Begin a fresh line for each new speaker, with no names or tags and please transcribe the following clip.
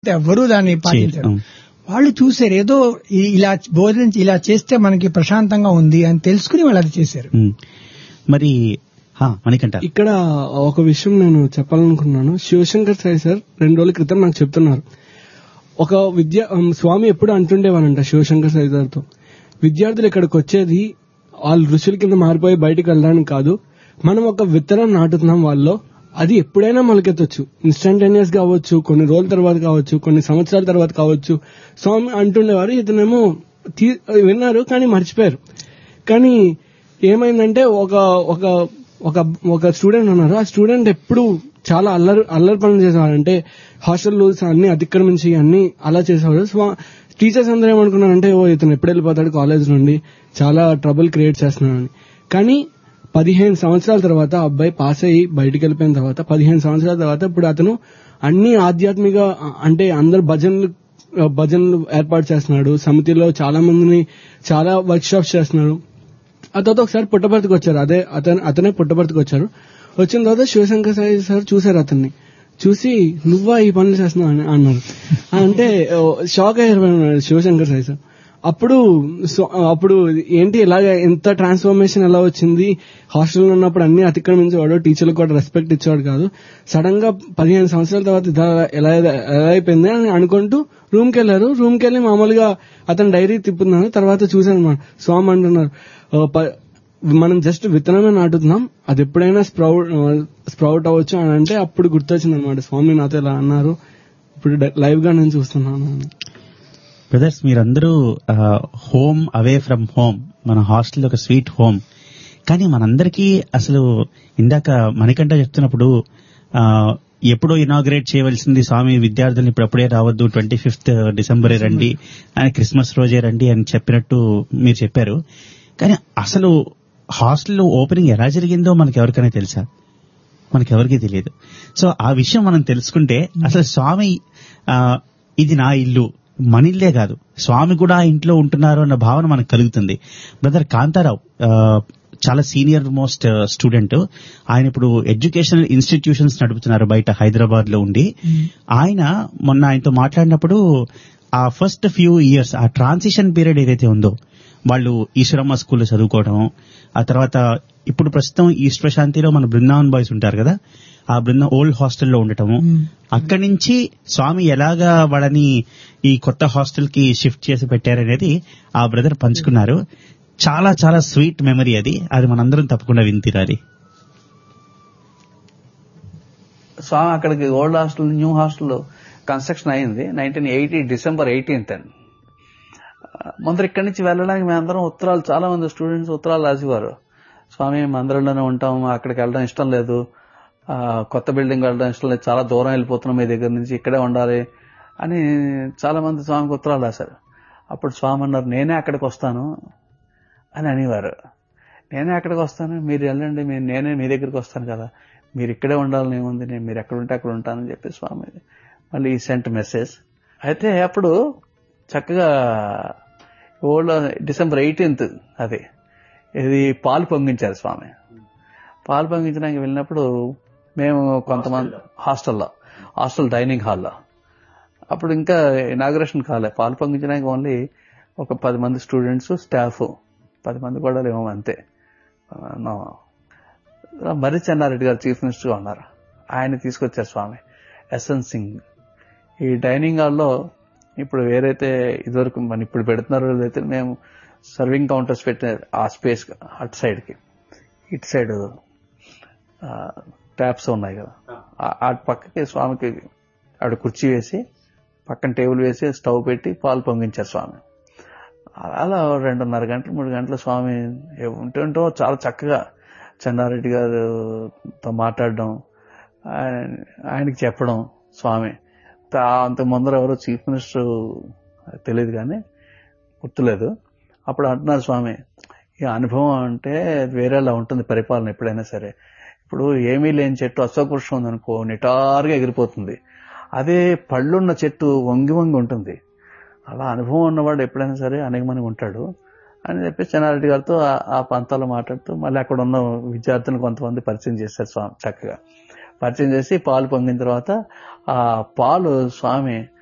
చెప్తే ఎవరు దాన్ని పాటించారు
అవును.
వాళ్ళు చూసారు ఏదో ఇ- ఇలా భోజనం ఇలా చేస్తే మనకి ప్రశాంతంగా ఉంది అని తెలుసుకుని వాళ్ళు అది చేశారు
ఉమ్. మరి హా, మణికంఠ
ఇక్కడ ఒక విషయం నేను చెప్పాలనుకున్నాను శివశంకర్ సాయి సార్ రెండు రోజుల క్రితం నాకు చెప్తున్నారు ఒక విద్య ఉమ్, స్వామి ఎప్పుడు అంటుండేవానంట శివశంకర్ సాయి సార్తో విద్యార్థులు ఇక్కడికి వచ్చేది వాళ్ళు ఋషుల కింద మారిపోయి బయటికి వెళ్ళడానికి కాదు మనం ఒక విత్తనం నాటుతున్నాం వాళ్ళలో అది ఎప్పుడైనా మొలకెత్తొచ్చు ఇన్స్టంటేనియస్ గా అవ్వచ్చు కొన్ని రోజుల తర్వాత కావచ్చు కొన్ని సంవత్సరాల తర్వాత కావచ్చు స్వామి అంటుండేవారు ఇతనేమో తీ- విన్నారు కానీ మర్చిపోయారు కానీ ఏమైందంటే ఒక ఒక ఒక ఒక స్టూడెంట్ ఉన్నారు ఆ స్టూడెంట్ ఎప్పుడు చాలా అల్లరి అల్లరి పనులు చేసేవాడు అంటే హాస్టల్ రూల్స్ అన్ని అతిక్రమించి అన్ని అలా చేసేవాడు సో టీచర్స్ అందరూ ఏమనుకున్నారంటే ఓ ఇతను ఎప్పుడు వెళ్ళిపోతాడు కాలేజ్ నుండి చాలా ట్రబుల్ క్రియేట్ చేస్తున్నాడని కానీ పదిహేను సంవత్సరాల తర్వాత ఆ అబ్బాయి పాస్ అయ్యి బయటికి వెళ్ళిపోయిన తర్వాత పదిహేను సంవత్సరాల తర్వాత ఇప్పుడు అతను అన్ని ఆధ్యాత్మిక అంటే అందరు భజనలు భజనలు ఏర్పాటు చేస్తున్నాడు సమితిలో చాలా మందిని చాలా వర్క్ షాప్స్ చేస్తున్నాడు ఆ తర్వాత ఒకసారి పుట్టపర్తికి వచ్చారు అదే అతను అతనే పుట్టపర్తికి వచ్చారు వచ్చిన తర్వాత శివశంకర్ సాయి సార్ చూశారు అతన్ని చూసి నువ్వా ఈ పనులు చేస్తున్నావు అని అన్నారు అంటే ఓ, షాక్ అయ్యారు అన్నాడు శివశంకర్ సాయి సార్ అప్పుడు సో- అప్పుడు ఏంటి ఇలాగ ఎంత ట్రాన్స్ఫర్మేషన్ ఎలా వచ్చింది హాస్టల్లో ఉన్నప్పుడు అన్ని అతిక్రమించేవాడు టీచర్లకు కూడా రెస్పెక్ట్ ఇచ్చేవాడు కాదు సడన్ గా పదిహేను సంవత్సరాల తర్వాత ఇదా ఎలా ఎలా అయిపోయింది అని అనుకుంటూ రూమ్ కి వెళ్ళారు రూమ్ కి వెళ్ళి మామూలుగా అతను డైరీ తిప్పుతున్నారు తర్వాత చూశాను అనమాట స్వామి అంటున్నారు "ఓ, ప- మనం జస్ట్ విత్తనమే నాటుతున్నాం అది ఎప్పుడైనా స్ప్రౌట్ స్ప్రౌట్ అవ్వచ్చు అని అంటే అప్పుడు గుర్తొచ్చింది అనమాట స్వామి నాతో ఇలా అన్నారు ఇప్పుడు లైవ్ గా నేను చూస్తున్నాను అని.
బ్రదర్స్ మీరందరూ హోమ్ అవే ఫ్రమ్ హోమ్ మన హాస్టల్ ఒక స్వీట్ హోమ్ కానీ మనందరికీ అసలు ఇందాక మణికంఠ చెప్తున్నప్పుడు ఆ, ఎప్పుడో ఇనాగ్రేట్ చేయవలసింది స్వామి విద్యార్థులను ఇప్పుడు అప్పుడే రావద్దు ట్వంటీ ఫిఫ్త్ డిసెంబరే రండి అని క్రిస్మస్ రోజే రండి అని చెప్పినట్టు మీరు చెప్పారు కానీ అసలు హాస్టల్ ఓపెనింగ్ ఎలా జరిగిందో మనకి ఎవరికైనా తెలుసా మనకి ఎవరికీ తెలియదు సో ఆ విషయం మనం తెలుసుకుంటే అసలు స్వామి ఆ, ఇది నా ఇల్లు మన ఇల్లే కాదు స్వామి కూడా ఆ ఇంట్లో ఉంటున్నారు అన్న భావన మనకు కలుగుతుంది బ్రదర్ కాంతారావు ఆ, చాలా సీనియర్ మోస్ట్ స్టూడెంట్ ఆయన ఇప్పుడు ఎడ్యుకేషనల్ ఇన్స్టిట్యూషన్స్ నడుపుతున్నారు బయట హైదరాబాద్ లో ఉండి ఆయన మొన్న ఆయనతో మాట్లాడినప్పుడు ఆ ఫస్ట్ ఫ్యూ ఇయర్స్ ఆ ట్రాన్సిషన్ పీరియడ్ ఏదైతే ఉందో వాళ్ళు ఈశ్వరమ్మ స్కూల్లో చదువుకోవడం ఆ తర్వాత ఇప్పుడు ప్రస్తుతం ఈస్ట్ ప్రశాంతిలో మన బృందావన్ బాయ్స్ ఉంటారు కదా ఆ బృందం ఓల్డ్ హాస్టల్లో ఉండటము అక్కడి నుంచి స్వామి ఎలాగా వాళ్ళని ఈ కొత్త హాస్టల్ కి షిఫ్ట్ చేసి పెట్టారనేది ఆ బ్రదర్ పంచుకున్నారు చాలా చాలా స్వీట్ మెమరీ అది అది మనందరం తప్పకుండా విని తీరాలి
స్వామి అక్కడికి old hostel new hostel construction అయింది నైన్టీన్ ఎయిటీ డిసెంబర్ ఎయిటీన్త్ అండి ముందర ఇక్కడి నుంచి వెళ్ళడానికి మేమందరం ఉత్తరాలు చాలా మంది స్టూడెంట్స్ ఉత్తరాలు రాసేవారు స్వామి మందిరంలోనే ఉంటాం అక్కడికి వెళ్ళడం ఇష్టం లేదు ఆ, కొత్త బిల్డింగ్ వెళ్ళడం ఇష్టం లేదు చాలా దూరం వెళ్ళిపోతున్నాం మీ దగ్గర నుంచి ఇక్కడే ఉండాలి అని చాలా మంది స్వామికి ఉత్తరాలు రాశారు అప్పుడు స్వామి అన్నారు నేనే అక్కడికి వస్తాను అని అనేవారు నేనే అక్కడికి వస్తాను మీరు వెళ్ళండి మీరు నేనే మీ దగ్గరికి వస్తాను కదా మీరు ఇక్కడే ఉండాలని ఏముంది నేను మీరు ఎక్కడ ఉంటే అక్కడ ఉంటానని చెప్పి స్వామి మళ్ళీ సెంట్ మెసేజ్ అయితే అప్పుడు చక్కగా ఓల్డ్ డిసెంబర్ ఎయిటీన్త్ అది ఇది పాలు పొంగించారు స్వామి పాలు పొంగించడానికి వెళ్ళినప్పుడు మేము కొంతమంది హాస్టల్లో హాస్టల్ డైనింగ్ హాల్లో అప్పుడు ఇంకా ఇనాగ్రేషన్ కాలే పాలు పొంగించడానికి ఓన్లీ ఒక పది మంది స్టూడెంట్స్ స్టాఫ్ పది మంది కూడా లేవు అంతే ఆ, నో. మర్రి చెన్నారెడ్డి గారు చీఫ్ మినిస్టర్గా ఉన్నారు ఆయన తీసుకొచ్చారు స్వామి ఎస్ఎన్ సింగ్ ఈ డైనింగ్ హాల్లో ఇప్పుడు ఏదైతే ఇదివరకు మన ఇప్పుడు పెడుతున్నారో అయితే మేము సర్వింగ్ కౌంటర్స్ పెట్టిన ఆ స్పేస్ అటు సైడ్కి ఇటు సైడ్ ట్యాప్స్ ఉన్నాయి కదా ఆ- అటు పక్కకి స్వామికి ఆవిడ కుర్చీ వేసి పక్కన టేబుల్ వేసి స్టవ్ పెట్టి పాలు పొంగించారు స్వామి అలా రెండున్నర గంటలు మూడు గంటలు స్వామి ఉంటుంటో చాలా చక్కగా చెన్నారెడ్డి గారితో మాట్లాడడం ఆయన- ఆయనకి చెప్పడం స్వామి తా- అంత ముందర ఎవరో చీఫ్ మినిస్టర్ తెలియదు కానీ గుర్తులేదు అప్పుడు అంటున్నారు స్వామి ఈ అనుభవం అంటే వేరేలా ఉంటుంది పరిపాలన ఎప్పుడైనా సరే ఇప్పుడు ఏమీ లేని చెట్టు అశ్వపురుషం ఉందనుకో నిటారుగా ఎగిరిపోతుంది అదే పళ్ళున్న చెట్టు వంగి వంగి ఉంటుంది అలా అనుభవం ఉన్నవాడు ఎప్పుడైనా సరే అనేకమంది ఉంటాడు అని చెప్పి చెన్నారెడ్డి గారితో ఆ- ఆ పంతాలు మాట్లాడుతూ మళ్ళీ అక్కడ ఉన్న విద్యార్థులను కొంతమంది పరిచయం చేశారు స్వామి చక్కగా పరిచయం చేసి పాలు పొంగిన తర్వాత ఆ పాలు స్వామి